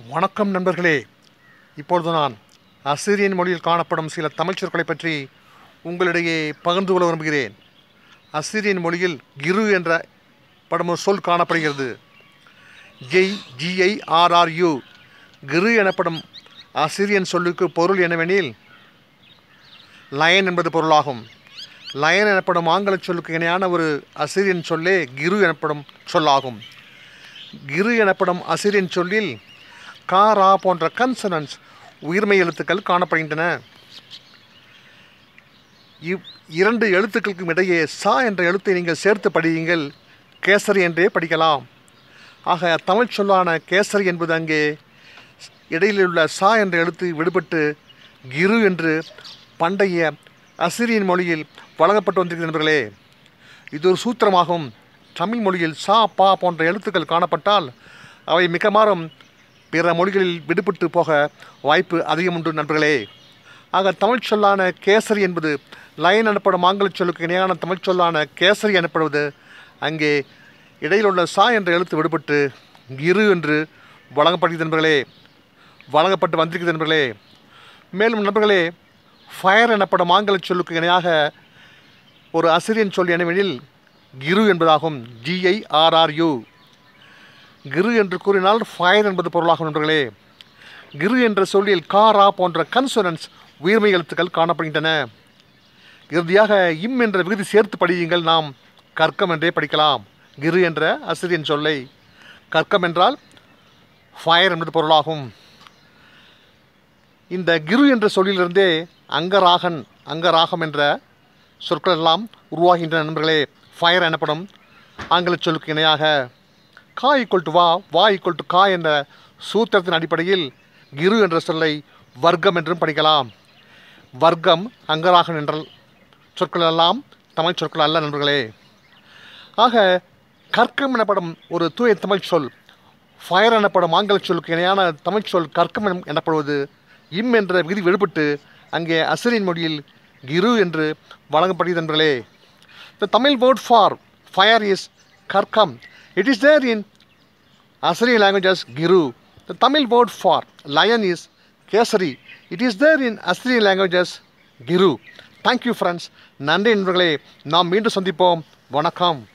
வணக்கம் நண்பர்களே இப்பொழுது நான் அசிரியன் மொழியில் காணப்படும் சில தமிழ் சொற்களை பற்றி உங்களிடையே பகிர்ந்து கொள்ள விரும்புகிறேன் அசிரியன் மொழியில் கிரு என்ற படும் ஒரு சொல் காணப்படுகிறது ஜெய் ஜிஐஆர்ஆர்யூ கிரு எனப்படும் அசிரியன் சொல்லுக்கு பொருள் என்னவெனில் லயன் என்பது பொருளாகும் லயன் எனப்படும் ஆங்கில சொல்லுக்கு இணையான ஒரு அசிரியன் சொல்லே கிரு எனப்படும் சொல்லாகும் கிரு எனப்படும் அசிரியன் சொல்லில் கா ரா போன்ற கன்சனன்ஸ் உயிர்மை எழுத்துக்கள் காணப்படுகின்றன இவ் இரண்டு எழுத்துக்களுக்கும் இடையே சா என்ற எழுத்தை நீங்கள் சேர்த்து படியுங்கள் கேசரி என்றே படிக்கலாம் ஆக தமிழ் சொல்லான கேசரி என்பது அங்கே இடையில் உள்ள சா என்ற எழுத்து விடுபட்டு கிரு என்று பண்டைய அசிரியன் மொழியில் வழங்கப்பட்டு வந்திருக்கிறது நண்பர்களே இது ஒரு சூத்திரமாகும் தமிழ் மொழியில் சா பா போன்ற எழுத்துக்கள் காணப்பட்டால் அவை மிகமாறும் பிற மொழிகளில் விடுபட்டு போக வாய்ப்பு அதிகம் உண்டு நண்பர்களே ஆக தமிழ் சொல்லான கேசரி என்பது லயன் எனப்படும் ஆங்கில சொல்லுக்கு இணையான தமிழ் சொல்லான கேசரி எனப்படுவது அங்கே இடையில் உள்ள சா என்ற எழுத்து விடுபட்டு இரு என்று வழங்கப்படுகிறது நண்பர்களே வழங்கப்பட்டு வந்திருக்கிறது நண்பர்களே மேலும் நண்பர்களே ஃபயர் எனப்படும் ஆங்கில சொல்லுக்கு இணையாக ஒரு அசிரியன் சொல் என்னவெனில் கிரு என்பதாகும் ஜிஐஆர்ஆர்யூ கிரு என்று கூறினால் ஃபயர் என்பது பொருளாகும் நண்பர்களே கிரு என்ற சொல்லில் காரா போன்ற கன்சோனன்ஸ் உயிர்மை எழுத்துக்கள் காணப்படுகின்றன இறுதியாக இம் என்ற விகுதி சேர்த்து படியுங்கள் நாம் கற்கம் என்றே படிக்கலாம் கிரு என்ற அசிரியன் சொல்லை கற்கம் என்றால் ஃபயர் என்பது பொருளாகும் இந்த கிரு என்ற சொல்லிலிருந்தே அங்கராகன் அங்கராகம் என்ற சொற்கள் எல்லாம் உருவாகின்றன நண்பர்களே ஃபயர் எனப்படும் ஆங்கில சொல்லுக்கு இணையாக கா ஈக்குவல் டு வா வா ஈக்குவல் டு கா என்ற சூத்திரத்தின் அடிப்படையில் கிரு என்ற சொல்லை வர்க்கம் என்றும் படிக்கலாம் வர்க்கம் அங்கராகன் என்ற சொற்கள் எல்லாம் தமிழ் சொற்கள் அல்ல நண்பர்களே ஆக கற்கம் எனப்படும் ஒரு தூய தமிழ் சொல் ஃபயர் எனப்படும் ஆங்கில சொல்லுக்கு இணையான தமிழ் சொல் கற்கம் என- எனப்படுவது இம் என்ற விதி விடுபட்டு அங்கே அசிரியன் மொழியில் கிரு என்று வழங்கப்படுகிறது நண்பர்களே the Tamil word for fire is கற்கம் it is there in Assyrian languages Giru. The Tamil word for lion is Kesari. It is there in Assyrian languages Giru. Thank you friends. நன்றி நண்பர்களே நாம் மீண்டும் சந்திப்போம் வணக்கம்